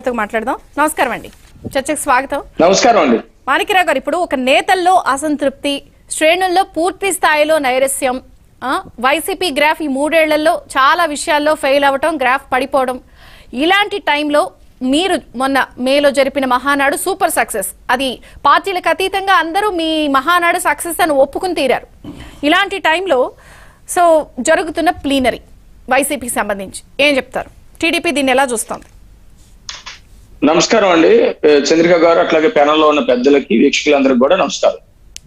మనతో మాట్లాడదాం నమస్కారం అండి చర్చకు స్వాగతం నమస్కారం అండి మాణిక్యరావు గారు ఇప్పుడు ఒక నేతల్లో అసంతృప్తి శ్రేణుల్లో పూర్తి స్థాయిలో నైరస్యం ఆ, వైసీపీ గ్రాఫ్ ఈ మూడేళ్లలో చాలా విషయాల్లో ఫెయిల్ అవ్వటం గ్రాఫ్ పడిపోవడం ఇలాంటి టైంలో మీరు మొన్న మేలో జరిపిన మహానాడు సూపర్ సక్సెస్ అది పార్టీలకు అతీతంగా అందరూ మీ మహానాడు సక్సెస్ అని ఒప్పుకుని తీరారు ఇలాంటి టైంలో సో జరుగుతున్న ప్లీనరీ వైసీపీకి సంబంధించి ఏం చెప్తారు టీడీపీ దీన్ని ఎలా చూస్తోంది నమస్కారం అండి ఏ, చంద్రిక గారు అట్లాగే ప్యానల్లో ఉన్న పెద్దలకి వీక్షకులందరికీ కూడా నమస్కారం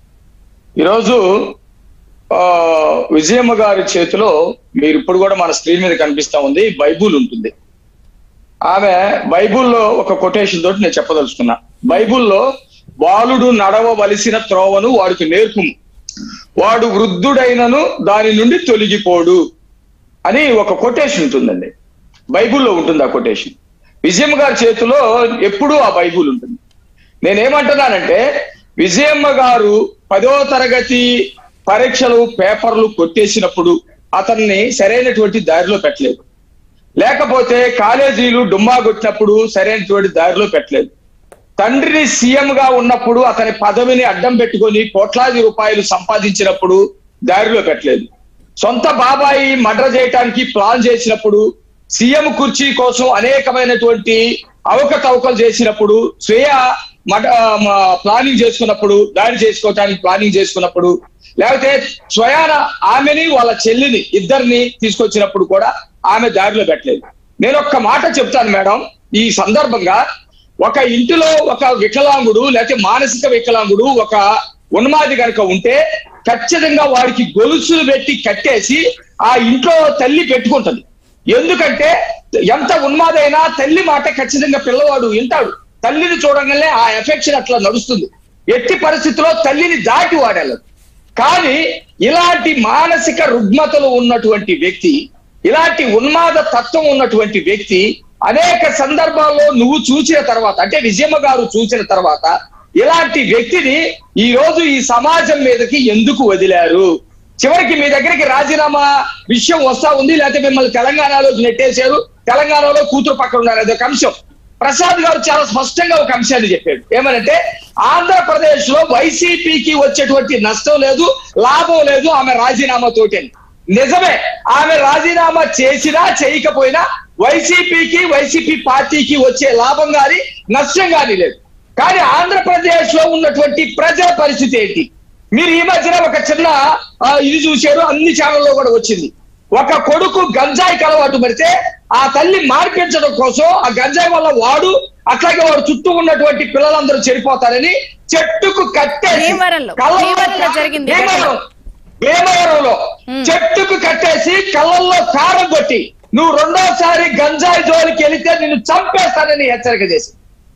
ఈరోజు ఆ, విజయమ్మ గారి చేతిలో మీరు ఇప్పుడు కూడా మన స్క్రీన్ మీద కనిపిస్తా ఉంది బైబుల్ ఉంటుంది ఆమె బైబుల్లో ఒక కొటేషన్ తోటి నేను చెప్పదలుచుకున్నా బైబుల్లో బాలుడు నడవవలసిన త్రోవను వాడికి నేర్పుము వాడు వృద్ధుడైనను దాని నుండి తొలగిపోడు అని ఒక కొటేషన్ ఉంటుందండి బైబుల్లో ఉంటుంది ఆ కొటేషన్ విజయమ్మ గారి చేతిలో ఎప్పుడూ ఆ బైబుల్ ఉంటుంది నేనేమంటున్నానంటే విజయమ్మ గారు పదో తరగతి పరీక్షలు పేపర్లు కొట్టేసినప్పుడు అతన్ని సరైనటువంటి దారిలో పెట్టలేదు లేకపోతే కాలేజీలు డుమ్మా కొట్టినప్పుడు సరైనటువంటి దారిలో పెట్టలేదు తండ్రిని సీఎం గా ఉన్నప్పుడు అతని పదవిని అడ్డం పెట్టుకొని కోట్లాది రూపాయలు సంపాదించినప్పుడు దారిలో పెట్టలేదు సొంత బాబాయి మర్డర్ చేయటానికి ప్లాన్ చేసినప్పుడు సీఎం కుర్చీ కోసం అనేకమైనటువంటి అవకతవకలు చేసినప్పుడు స్వీయ మట ప్లానింగ్ చేసుకున్నప్పుడు దాడి చేసుకోవటానికి ప్లానింగ్ చేసుకున్నప్పుడు లేకపోతే స్వయాన ఆమెని వాళ్ళ చెల్లిని ఇద్దరిని తీసుకొచ్చినప్పుడు కూడా ఆమె దారిలో పెట్టలేదు నేను ఒక్క మాట చెప్తాను మేడం ఈ సందర్భంగా ఒక ఇంటిలో ఒక వికలాంగుడు లేకపోతే మానసిక వికలాంగుడు ఒక ఉన్మాది కనుక ఉంటే ఖచ్చితంగా వాడికి గొలుసులు పెట్టి కట్టేసి ఆ ఇంట్లో తల్లి పెట్టుకుంటది ఎందుకంటే ఎంత ఉన్మాదైనా తల్లి మాట ఖచ్చితంగా పిల్లవాడు వింటాడు తల్లిని చూడగానే ఆ ఎఫెక్షన్ అట్లా నడుస్తుంది ఎట్టి పరిస్థితిలో తల్లిని దాటి వాడేళ్ళదు కానీ ఇలాంటి మానసిక రుగ్మతలు ఉన్నటువంటి వ్యక్తి ఇలాంటి ఉన్మాద తత్వం ఉన్నటువంటి వ్యక్తి అనేక సందర్భాల్లో నువ్వు చూసిన తర్వాత అంటే విజయమ్మ గారు చూసిన తర్వాత ఇలాంటి వ్యక్తిని ఈ రోజు ఈ సమాజం మీదకి ఎందుకు వదిలారు చివరికి మీ దగ్గరికి రాజీనామా విషయం వస్తా ఉంది లేకపోతే మిమ్మల్ని తెలంగాణలోకి నెట్టేశారు తెలంగాణలో కూతురు పక్కన ఉన్నారు అదొక అంశం ప్రసాద్ గారు చాలా స్పష్టంగా ఒక అంశాన్ని చెప్పాడు ఏమనంటే ఆంధ్రప్రదేశ్ లో వైసీపీకి వచ్చేటువంటి నష్టం లేదు లాభం లేదు ఆమె రాజీనామా తోటి నిజమే ఆమె రాజీనామా చేసినా చేయకపోయినా వైసీపీకి వైసీపీ పార్టీకి వచ్చే లాభం గాని నష్టం గాని లేదు కానీ ఆంధ్రప్రదేశ్ లో ఉన్నటువంటి ప్రజల పరిస్థితి ఏంటి మీరు ఈ మధ్యన ఒక చిన్న ఆ, ఇది చూశారు అన్ని ఛానల్లో కూడా వచ్చింది ఒక కొడుకు గంజాయికి అలవాటు పడితే ఆ తల్లి మార్పించడం కోసం ఆ గంజాయి వల్ల వాడు అట్లాగే వాడు చుట్టూ ఉన్నటువంటి పిల్లలందరూ చెడిపోతారని చెట్టుకు కట్టేసి భీమవరంలో. కళ్ళల్లో భీమవరంలో జరిగింది. భీమవరం. భీమవరంలో చెట్టుకు కట్టేసి కళ్ళల్లో కారం కొట్టి నువ్వు రెండోసారి గంజాయి జోలికి వెళితే నిన్ను చంపేస్తానని హెచ్చరిక చేసి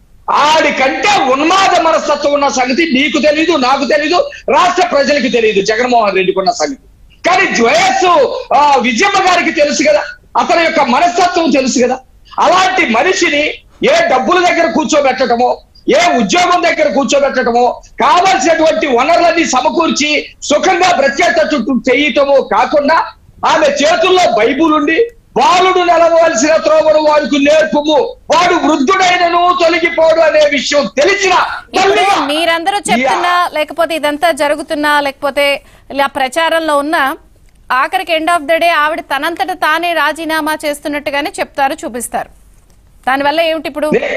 ఆడి కంటే ఉన్మాద మనస్తత్వం ఉన్న సంగతి నీకు తెలీదు నాకు తెలీదు రాష్ట్ర ప్రజలకు తెలియదు జగన్మోహన్ రెడ్డికి ఉన్న సంగతి కానీ వయస్సు ఆ, విజయమ్మ గారికి తెలుసు కదా అతని యొక్క మనస్తత్వం తెలుసు కదా అలాంటి మనిషిని ఏ డబ్బుల దగ్గర కూర్చోబెట్టడమో ఏ ఉద్యోగం దగ్గర కూర్చోబెట్టడమో కావలసినటువంటి వనరులన్నీ సమకూర్చి సుఖంగా బ్రతికేటట్టు చేయటమో కాకుండా ఆమె చేతుల్లో బైబుల్ ఉండి బాలుడు నిలవలసిన త్రోవను వాడికి నేర్పుము వాడు వృద్ధుడైనను తొలగిపోడు అనే విషయం తెలిసిన ఇప్పుడు తల్లిగా మీరందరూ చెప్తున్నా లేకపోతే ఇదంతా జరుగుతున్నా లేకపోతే ఇలా ప్రచారంలో ఉన్నా ఆఖరికి ఎండ్ ఆఫ్ ద డే ఆవిడ తనంతట తానే రాజీనామా చేస్తున్నట్టుగానే చెప్తారు చూపిస్తారు దానివల్ల ఏమిటి ఇప్పుడు నే-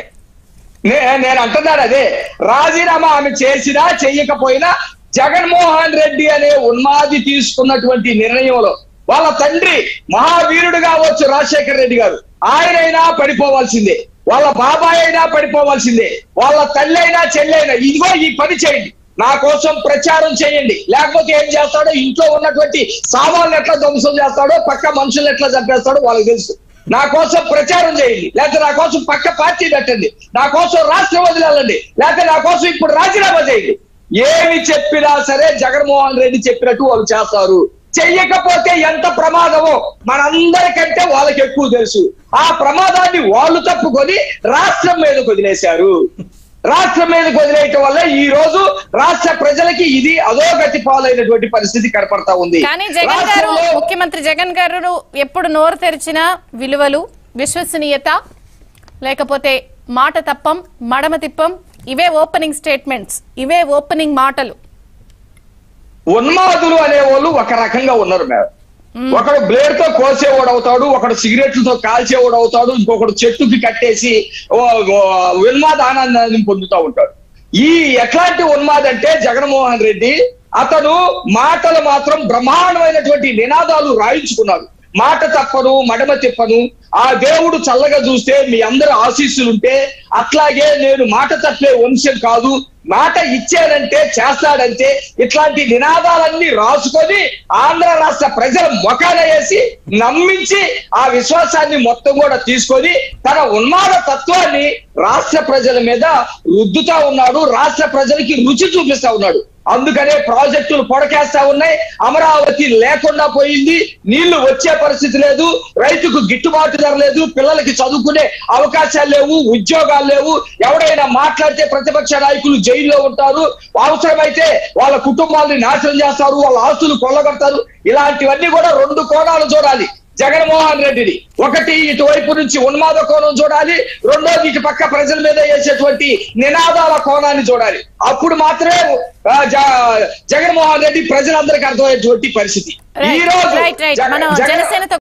నే- నేను అంటున్నాను అదే రాజీనామా ఆమె చేసినా చెయ్యకపోయినా జగన్మోహన్ రెడ్డి అనే ఉన్మాది తీసుకున్నటువంటి నిర్ణయంలో వాళ్ళ తండ్రి మహావీరుడు కావచ్చు రాజశేఖర రెడ్డి గారు ఆయనైనా పడిపోవాల్సిందే వాళ్ళ బాబాయ్ అయినా పడిపోవాల్సిందే వాళ్ళ తల్లి అయినా చెల్లి అయినా ఇదిగో ఈ పని చేయండి నా కోసం ప్రచారం చేయండి లేకపోతే ఏం చేస్తాడో ఇంట్లో ఉన్నటువంటి సామాన్లు ఎట్లా ధ్వంసం చేస్తాడో పక్క మనుషులు ఎట్లా చంపేస్తాడో వాళ్ళకి తెలుసు నా కోసం ప్రచారం చేయండి లేకపోతే నా కోసం పక్క పార్టీ పెట్టండి నా కోసం రాష్ట్రం వదిలేళ్ళండి లేకపోతే నా కోసం ఇప్పుడు రాజీనామా చేయండి ఏమి చెప్పినా సరే జగన్మోహన్ రెడ్డి చెప్పినట్టు వాళ్ళు చేస్తారు చెయ్యకపోతే ఎంత ప్రమాదమో మనందరికంటే వాళ్ళకి ఎక్కువ తెలుసు ఆ ప్రమాదాన్ని వాళ్ళు తప్పుకొని రాష్ట్రం మీదకు వదిలేశారు రాష్ట్రం మీదకు వదిలేయటం వల్ల ఈ రోజు రాష్ట్ర ప్రజలకి ఇది అధోగతి పాలైనటువంటి పరిస్థితి కనపడతా ఉంది కానీ జగన్ గారు రాష్ట్రంలో ముఖ్యమంత్రి జగన్ గారు ఎప్పుడు నోరు తెరిచినా విలువలు విశ్వసనీయత లేకపోతే మాట తప్పం మడమ తిప్పం ఇవే ఓపెనింగ్ స్టేట్మెంట్స్ ఇవే ఓపెనింగ్ మాటలు ఉన్మాదులు అనేవాళ్ళు ఒక రకంగా ఉన్నారు మేడం ఒకడు బ్లేడ్ తో కోసేవాడు అవుతాడు ఒకడు సిగరెట్లతో కాల్చేవాడు అవుతాడు ఇంకొకడు చెట్టుకి కట్టేసి ఓ, ఓ, ఉన్మాద ఆనందాన్ని పొందుతూ ఉంటాడు ఈ ఎట్లాంటి ఉన్మాద్ అంటే జగన్మోహన్ రెడ్డి అతను మాటలు మాత్రం బ్రహ్మాండమైనటువంటి నినాదాలు రాయించుకున్నాడు మాట తప్పను మడమ తిప్పను ఆ దేవుడు చల్లగా చూస్తే మీ అందరి ఆశీస్సులుంటే అట్లాగే నేను మాట తప్పే వంశం కాదు మాట ఇచ్చానంటే చేస్తాడంటే ఇట్లాంటి నినాదాలన్నీ రాసుకొని ఆంధ్ర రాష్ట్ర ప్రజల మొఖాన వేసి నమ్మించి ఆ విశ్వాసాన్ని మొత్తం కూడా తీసుకొని తన ఉన్మాద తత్వాన్ని రాష్ట్ర ప్రజల మీద రుద్దుతా ఉన్నాడు రాష్ట్ర ప్రజలకి రుచి చూపిస్తా ఉన్నాడు అందుకనే ప్రాజెక్టులు పొడకేస్తా ఉన్నాయి అమరావతి లేకుండా పోయింది నీళ్లు వచ్చే పరిస్థితి లేదు రైతుకు గిట్టుబాటు ధర లేదు పిల్లలకి చదువుకునే అవకాశాలు లేవు ఉద్యోగాలు లేవు ఎవడైనా మాట్లాడితే ప్రతిపక్ష నాయకులు జైల్లో ఉంటారు అవసరమైతే వాళ్ళ కుటుంబాలని నాశనం చేస్తారు వాళ్ళ ఆస్తులు కొల్లగొడతారు ఇలాంటివన్నీ కూడా రెండు కోణాలు చూడాలి జగన్మోహన్ రెడ్డిని ఒకటి ఇటువైపు నుంచి ఉన్మాద కోణం చూడాలి రెండోది ఇటు పక్క ప్రజల మీద వేసేటువంటి నినాదాల కోణాన్ని చూడాలి అప్పుడు మాత్రమే ఆ, జ- జగన్మోహన్ రెడ్డి ప్రజలందరికీ అర్థమయ్యేటువంటి పరిస్థితి ఈ రైట్ రోజు రైట్ రైట్ జగ- మనం జగన్- జనసేనతో